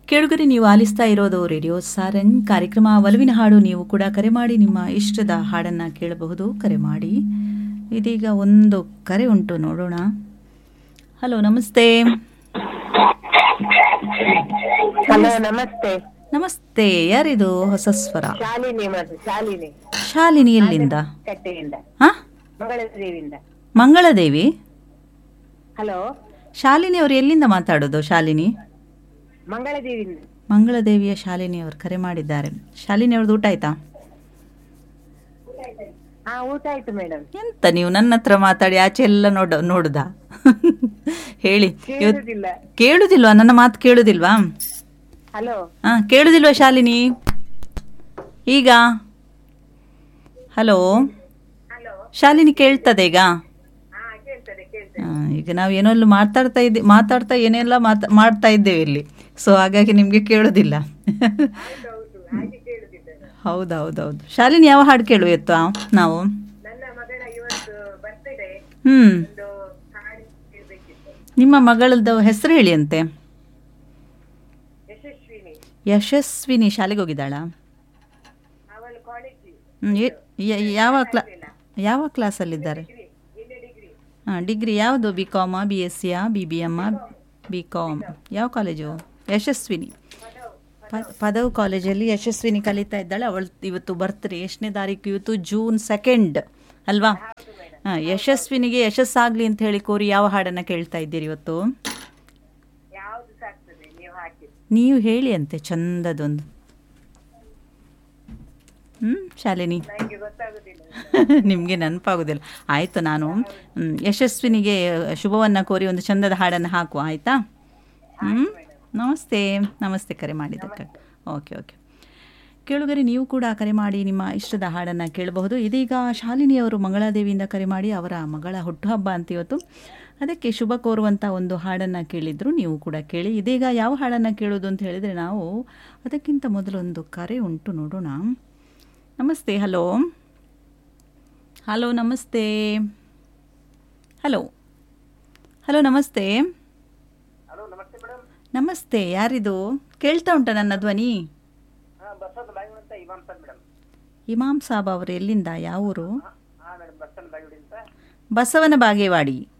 ಕೇಳುಗರೆ ನೀವು ಆಲಿಸ್ತಾ ಇರೋದು ರೇಡಿಯೋ ಸಾರಂಗ್ ಕಾರ್ಯಕ್ರಮ ಒಲವಿನ ಹಾಡು ನೀವು ಕೂಡ ಕರೆ ಮಾಡಿ ನಿಮ್ಮ ಇಷ್ಟದ ಹಾಡನ್ನು ಕೇಳಬಹುದು ಕರೆ ಮಾಡಿ ಇದೀಗ ಒಂದು ಕರೆ ಉಂಟು ನೋಡೋಣ ಹಲೋ ನಮಸ್ತೆ ಹಲೋ ನಮಸ್ತೆ ನಮಸ್ತೆ ಯಾರಿದು ಹೊಸ ಸ್ವರ ಶಾಲಿನಿ ಮಾತು ಶಾಲಿನಿ ಶಾಲಿನಿ ಎಲ್ಲಿಂದ ಕಟ್ಟೆಯಿಂದ ಹಾ ಮಂಗಳದೇವಿಯಿಂದ ಮಂಗಳದೇವಿ ಹಲೋ ಶಾಲಿನಿ ಅವರು ಎಲ್ಲಿಂದ ಮಾತಾಡೋದು ಶಾಲಿನಿ ಮಂಗಳದೇವಿಯಿಂದ ಮಂಗಳದೇವಿಯ ಶಾಲಿನಿ ಅವರು ಕರೆ ಮಾಡಿದ್ದಾರೆ ಶಾಲಿನಿ ಅವ್ರದ್ದು ಊಟ ಆಯ್ತಾ ಹಾ ಊಟ ಆಯ್ತು ಮೇಡಮ್ ಎಂತ ನೀವು ನನ್ನ ಹತ್ರ ಮಾತಾಡಿ ಆಚೆ ಎಲ್ಲ ನೋಡ ನೋಡುದಾ ಹೇಳಿ ಇವತ್ತು ಕೇಳುದಿಲ್ಲ ಕೇಳುದಿಲ್ವಾ ನನ್ನ ಮಾತು ಕೇಳುದಿಲ್ವಾ ಹಲೋ ಹಾ ಕೇಳುದಿಲ್ವಾ ಶಾಲಿನಿ ಈಗ ಹಲೋ ಶಾಲಿನಿ ಕೇಳ್ತದೆ ಈಗ ಹಾ ಕೇಳ್ತದೆ ಕೇಳ್ತದೆ ಆ, ಈಗ ನಾವು ಏನೋ ಮಾತಾಡ್ತಾ ಇದ್ದೆ ಮಾತಾಡ್ತಾ ಏನೆಲ್ಲ ಮಾತಾ ಮಾಡ್ತಾ ಇದ್ದೇವೆ ಇಲ್ಲಿ ಸೊ ಹಾಗಾಗಿ ನಿಮಗೆ ಕೇಳೋದಿಲ್ಲ ಹೌದು ಹಾಗೆ ಕೇಳುದಿಲ್ಲ ಹೌದೌದೌದು ಶಾಲಿನಿ ಯಾವ ಹಾಡು ಕೇಳುವ ಇವತ್ತು ನಾವು ನನ್ನ ಮಗಳ ಇವತ್ತು ಬರ್ತಿದೆ ಹ್ಮ್ ಒಂದು ಹಾಡು ಕೇಳ್ಬೇಕಿತ್ತು ನಿಮ್ಮ ಮಗಳದ್ದು ಹೆಸರು ಹೇಳಿ ಅಂತೆ ಯಶಸ್ವಿನಿ ಯಶಸ್ವಿನಿ ಶಾಲೆಗೆ ಹೋಗಿದ್ದಾಳಾ ಅವಳು ಕಾಲೇಜ್ ಹ್ಮ್, ಎ- ಯ- ಯಾವ ಕ್ಲಾ ಯಾವ ಕ್ಲಾಸಲ್ಲಿದ್ದಾರೆ ಇಲ್ಲೇ ಡಿಗ್ರಿ ಹಾಂ ಡಿಗ್ರಿ ಯಾವುದು ಬಿ ಕಾಮಾ ಬಿ ಎಸ್ ಸಿಯಾ ಬಿ ಬಿ ಎಮ್ಮ ಬಿ ಕಾಮ್ ಯಾವ ಕಾಲೇಜು ಯಶಸ್ವಿನಿ ಪ- ಪದವು ಕಾಲೇಜಲ್ಲಿ ಯಶಸ್ವಿನಿ ಕಲಿತಾ ಇದ್ದಾಳೆ ಅವಳು ಇವತ್ತು ಬರ್ತ್ಡೇ ಎಷ್ಟನೇ ತಾರೀಕು ಇವತ್ತು ಜೂನ್ ಸೆಕೆಂಡ್ ಅಲ್ವಾ ಹಾಂ ಯಶಸ್ವಿನಿಗೆ ಯಶಸ್ಸಾಗಲಿ ಅಂತ ಹೇಳಿ ಕೋರಿ ಯಾವ ಹಾಡನ್ನು ಕೇಳ್ತಾ ಇದ್ದೀರಿ ಇವತ್ತು ಯಾವ್ದು ಸಾಕ್ತದೆ ನೀವು ಹಾಕಿ ನೀವು ಹೇಳಿ ಅಂತೆ ಚಂದದೊಂದು ಹ್ಞೂ ಶಾಲಿನಿ ನಂಗೆ ಗೊತ್ತಾಗುದಿಲ್ಲ ನಿಮಗೆ ನೆನಪಾಗೋದಿಲ್ಲ ಆಯಿತು ನಾನು ಮ್, ಯಶಸ್ವಿನಿಗೆ ಶುಭವನ್ನು ಕೋರಿ ಒಂದು ಚಂದದ ಹಾಡನ್ನು ಹಾಕುವ ಆಯಿತಾ ಹ್ಞೂ ನಮಸ್ತೆ ನಮಸ್ತೆ ಕರೆ ಮಾಡಿದ್ದಕ್ಕೆ ಓಕೆ ಓಕೆ ಕೇಳುಗರೆ ನೀವು ಕೂಡ ಕರೆ ಮಾಡಿ ನಿಮ್ಮ ಇಷ್ಟದ ಹಾಡನ್ನು ಕೇಳಬಹುದು ಇದೀಗ ಶಾಲಿನಿಯವರು ಮಂಗಳಾದೇವಿಯಿಂದ ಕರೆ ಮಾಡಿ ಅವರ ಮಗಳ ಹುಟ್ಟುಹಬ್ಬ ಅಂತ ಇವತ್ತು ಅದಕ್ಕೆ ಶುಭ ಕೋರುವಂಥ ಒಂದು ಹಾಡನ್ನು ಕೇಳಿದ್ರು ನೀವು ಕೂಡ ಕೇಳಿ ಇದೀಗ ಯಾವ ಹಾಡನ್ನು ಕೇಳೋದು ಅಂತ ಹೇಳಿದರೆ ನಾವು ಅದಕ್ಕಿಂತ ಮೊದಲೊಂದು ಕರೆ ಉಂಟು ನೋಡೋಣ ನಮಸ್ತೆ ಹಲೋ ಹಲೋ ನಮಸ್ತೆ ಹಲೋ ಹಲೋ ನಮಸ್ತೆ ಹಲೋ ನಮಸ್ತೆ ಮೇಡಮ್ ನಮಸ್ತೆ ಯಾರಿದು ಕೇಳ್ತಾ ಉಂಟ ನನ್ನ ಧ್ವನಿ ಹಾ ಬಸವನ ಬಾಯಿಗುಡಿ ಅಂತ ಇಮಾಮ್ ಸರ್ ಮೇಡಮ್ ಇಮಾಮ್ ಸಾಬ್ ಅವರು ಎಲ್ಲಿಂದ ಯಾವ ಊರು ಹಾ ಮೇಡಮ್ ಬಸವನ ಬಾಯಿಗುಡಿ ಅಂತ ಬಸವನ ಬಾಗೇವಾಡಿ